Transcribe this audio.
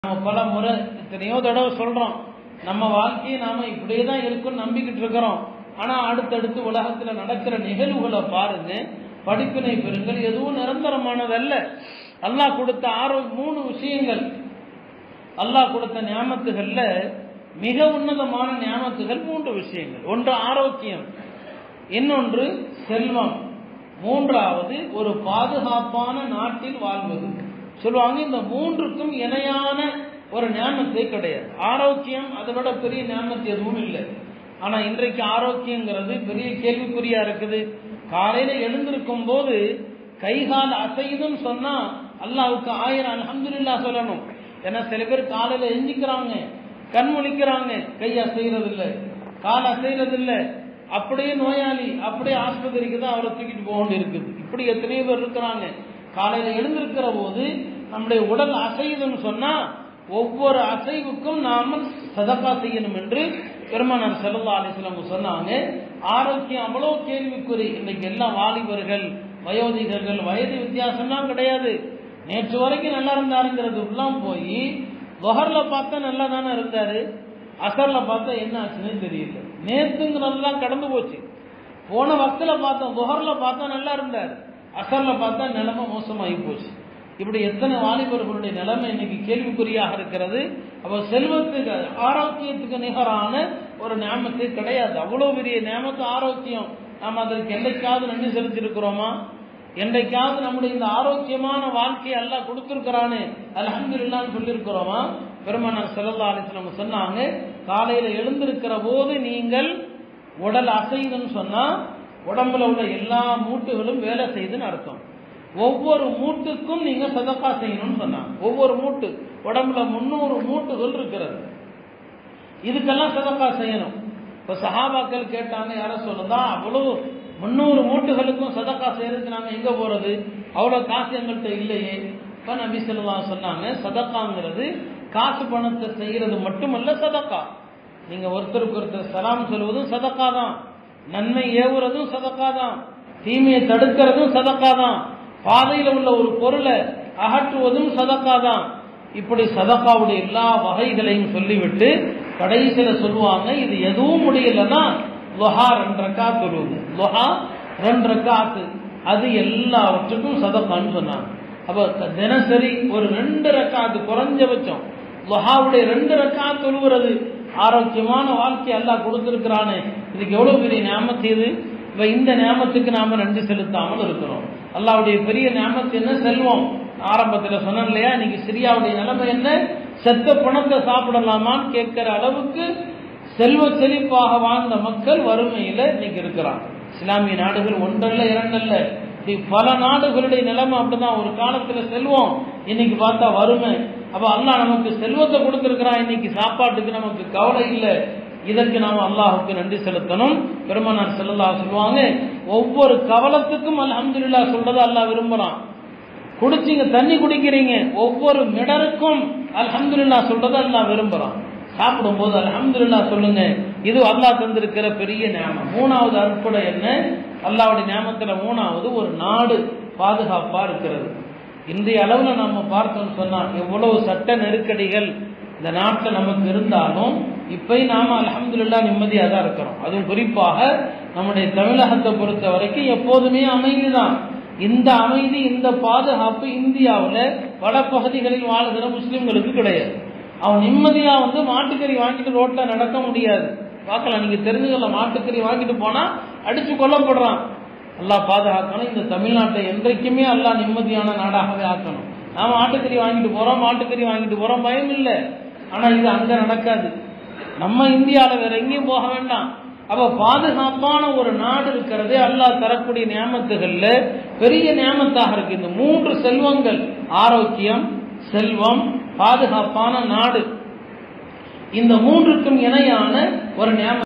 நம்ம பல முறை எத்தனையோ தடவை சொல்றோம் நம்ம வாழ்க்கையை நாம இப்படியே தான் இருக்கும்னு நம்பிக்கிட்டு இருக்கிறோம் ஆனா அடுத்தடுத்து உலகத்துல நடக்கிற நிகழ்வுகளை பாருங்க படிப்பினை பெறுங்கள் எதுவும் நிரந்தரமானதல்ல அல்லாஹ் கொடுத்த ஆரோ மூணு விஷயங்கள் அல்லாஹ் கொடுத்த ஞாபகத்துகள்ல மிக உன்னதமான ஞாபகத்துகள் மூன்று விஷயங்கள் ஒன்று ஆரோக்கியம் இன்னொன்று செல்வம் மூன்றாவது ஒரு பாதுகாப்பான நாட்டில் வாழ்வது சொல்லுவாங்க இந்த மூன்றுக்கும் இணையான ஒரு ஞானத்தை கிடையாது ஆரோக்கியம் அதை விட பெரிய ஞானத்து எதுவும் இல்லை ஆனா இன்றைக்கு ஆரோக்கியங்கிறது பெரிய கேள்விக்குறியா இருக்குது காலையில எழுந்திருக்கும் போது கைகால் அசையுதுன்னு சொன்னா அல்லாவுக்கு ஆயிரம் அலமதுல்லா சொல்லணும் ஏன்னா சில பேர் காலையில எஞ்சிக்கிறாங்க கண் முழிக்கிறாங்க கை அசைகிறது இல்லை கால் அசைகிறது இல்லை அப்படியே நோயாளி அப்படியே ஆஸ்பத்திரிக்கு தான் அவரை தூக்கிட்டு போக வேண்டி இருக்குது இப்படி எத்தனையோ பேர் இருக்கிறாங்க காலையில எழுந்திருக்கிற போது நம்முடைய உடல் அசையுதுன்னு சொன்னா ஒவ்வொரு அசைவுக்கும் நாம சதக்கா செய்யணும் என்று பெருமானார் செல்லல்லா அலிஸ்லாம் சொன்னாங்க ஆரோக்கியம் அவ்வளோ கேள்விக்குறி இன்னைக்கு எல்லாம் வாலிபர்கள் வயோதிகர்கள் வயது வித்தியாசம்லாம் கிடையாது நேற்று வரைக்கும் நல்லா இருந்தாருங்கிறது எல்லாம் போய் ஒஹர்ல பார்த்தா நல்லா தானே இருந்தாரு அசர்ல பார்த்தா என்ன ஆச்சுன்னு தெரியல நேத்துங்கிறதெல்லாம் கடந்து போச்சு போன வக்தில பார்த்தோம் புகர்ல பார்த்தா நல்லா இருந்தார் அசர்ல பார்த்தா நிலைமை மோசமாகி போச்சு இப்படி எத்தனை வாலிபர்களுடைய நிலைமை இன்னைக்கு கேள்விக்குறியாக இருக்கிறது அப்ப செல்வத்துக்கு ஆரோக்கியத்துக்கு நிகரான ஒரு ஞாபகத்தை கிடையாது அவ்வளவு பெரிய ஞாபகத்து ஆரோக்கியம் நாம் அதற்கு என்றைக்காவது நன்றி செலுத்தியிருக்கிறோமா என்றைக்காவது நம்முடைய இந்த ஆரோக்கியமான வாழ்க்கையை எல்லாம் கொடுத்திருக்கிறானே அலமதுல்லான்னு சொல்லியிருக்கிறோமா பெருமானார் செல்லல்லா அலிஸ்லாம் சொன்னாங்க காலையில எழுந்திருக்கிற போது நீங்கள் உடல் அசைதுன்னு சொன்னா உடம்புல உள்ள எல்லா மூட்டுகளும் வேலை செய்துன்னு அர்த்தம் ஒவ்வொரு மூட்டுக்கும் நீங்க சதக்கா செய்யணும்னு சொன்னாங்க ஒவ்வொரு மூட்டு உடம்புல முன்னூறு மூட்டுகள் இருக்கிறது இதுக்கெல்லாம் சதக்கா செய்யணும் இப்ப சஹாபாக்கள் கேட்டாங்க யார சொல்லுதா அவ்வளவு முன்னூறு மூட்டுகளுக்கும் சதக்கா செய்யறதுக்கு நாங்க எங்க போறது அவ்வளவு காசு எங்கள்கிட்ட இல்லையே இப்ப நபி சொல்லா சொன்னாங்க சதக்காங்கிறது காசு பணத்தை செய்யறது மட்டுமல்ல சதக்கா நீங்க ஒருத்தருக்கு ஒருத்தர் சலாம் சொல்வதும் சதக்கா தான் நன்மை ஏவுறதும் சதக்கா தான் தீமையை தடுக்கிறதும் சதக்கா தான் பாதையில் உள்ள ஒரு பொருளை அகற்றுவதும் சதக்கா தான் இப்படி சதக்காவுடைய எல்லா வகைகளையும் சொல்லிவிட்டு கடைசியில சொல்லுவாங்க இது எதுவும் முடியலன்னா லொஹா ரெண்டு ரக்கா தொழுவுது லொஹா ரெண்டு ரக்காத்து அது எல்லாவற்றுக்கும் சதக்கான்னு சொன்னாங்க அப்ப தினசரி ஒரு ரெண்டு ரக்காத்து குறைஞ்சபட்சம் லொஹாவுடைய ரெண்டு ரக்கா தொழுகிறது ஆரோக்கியமான வாழ்க்கை எல்லாம் கொடுத்திருக்கிறானே இதுக்கு எவ்வளவு பெரிய ஞாபகத்து இது இப்ப இந்த ஞாபகத்துக்கு நாம நன்றி செலுத்தாமல் இருக்கிறோம் அல்லாவுடைய பெரிய ஞாபகத்து என்ன செல்வம் ஆரம்பத்துல சொன்னேன் இல்லையா இன்னைக்கு சிரியாவுடைய நிலைமை என்ன செத்த பணத்தை சாப்பிடலாமான்னு கேட்கிற அளவுக்கு செல்வ செழிப்பாக வாழ்ந்த மக்கள் வறுமையில இன்னைக்கு இருக்கிறாங்க இஸ்லாமிய நாடுகள் ஒன்றல்ல இரண்டல்ல பல நாடுகளுடைய நிலைமை அப்படிதான் ஒரு காலத்துல செல்வம் இன்னைக்கு பார்த்தா வறுமை அப்ப அல்லாஹ் நமக்கு செல்வத்தை கொடுத்திருக்கிறான் இன்னைக்கு சாப்பாட்டுக்கு நமக்கு கவலை இல்லை இதற்கு நாம் அல்லாஹுக்கு நன்றி செலுத்தணும் பெருமனார் செல்லல்லா சொல்லுவாங்க ஒவ்வொரு கவலத்துக்கும் அல்ஹம்துல்லா சொல்றதை அல்லாஹ் விரும்புறான் குடிச்சிங்க தண்ணி குடிக்கிறீங்க ஒவ்வொரு மிடருக்கும் அல்ஹம்துல்லா சொல்றதை அல்லாஹ் விரும்புறான் சாப்பிடும் போது அல்ஹம்துல்லா சொல்லுங்க இது அல்லாஹ் தந்திருக்கிற பெரிய ஞாபகம் மூணாவது அற்புடம் என்ன அல்லாவுடைய ஞாபகத்துல மூணாவது ஒரு நாடு பாதுகாப்பா இருக்கிறது இன்றைய அளவுல நம்ம பார்த்தோம்னு சொன்னா எவ்வளவு சட்ட நெருக்கடிகள் இந்த நாட்டில் நமக்கு இருந்தாலும் இப்பயும் நாம அலமதுல்லா நிம்மதியாக தான் இருக்கிறோம் அதுவும் குறிப்பாக நம்முடைய தமிழகத்தை பொறுத்த வரைக்கும் எப்போதுமே அமைதி தான் இந்த அமைதி இந்த பாதுகாப்பு இந்தியாவில் வடப்பகுதிகளில் வாழ்கிற முஸ்லிம்களுக்கு கிடையாது அவன் நிம்மதியா வந்து மாட்டுக்கறி வாங்கிட்டு ரோட்ல நடக்க முடியாது பார்க்கலாம் நீங்க தெரிஞ்சுக்கல மாட்டுக்கறி வாங்கிட்டு போனா அடிச்சு கொல்லப்படுறான் அல்லாஹ் பாதுகாக்கணும் இந்த தமிழ்நாட்டை என்றைக்குமே அல்லாஹ் நிம்மதியான நாடாகவே ஆக்கணும் நாம ஆட்டுக்கறி வாங்கிட்டு போறோம் மாட்டுக்கறி வாங்கிட்டு போறோம் பயம் இல்லை ஆனா இது அங்க நடக்காது நம்ம இந்தியாவில் வேற எங்கேயும் போக வேண்டாம் அப்ப பாதுகாப்பான ஒரு நாடு இருக்கிறதே அல்லாஹ் தரக்கூடிய நியமத்துகள்ல பெரிய நியமத்தாக இருக்கு இந்த மூன்று செல்வங்கள் ஆரோக்கியம் செல்வம் பாதுகாப்பான நாடு இந்த மூன்றுக்கும் இணையான ஒரு நியம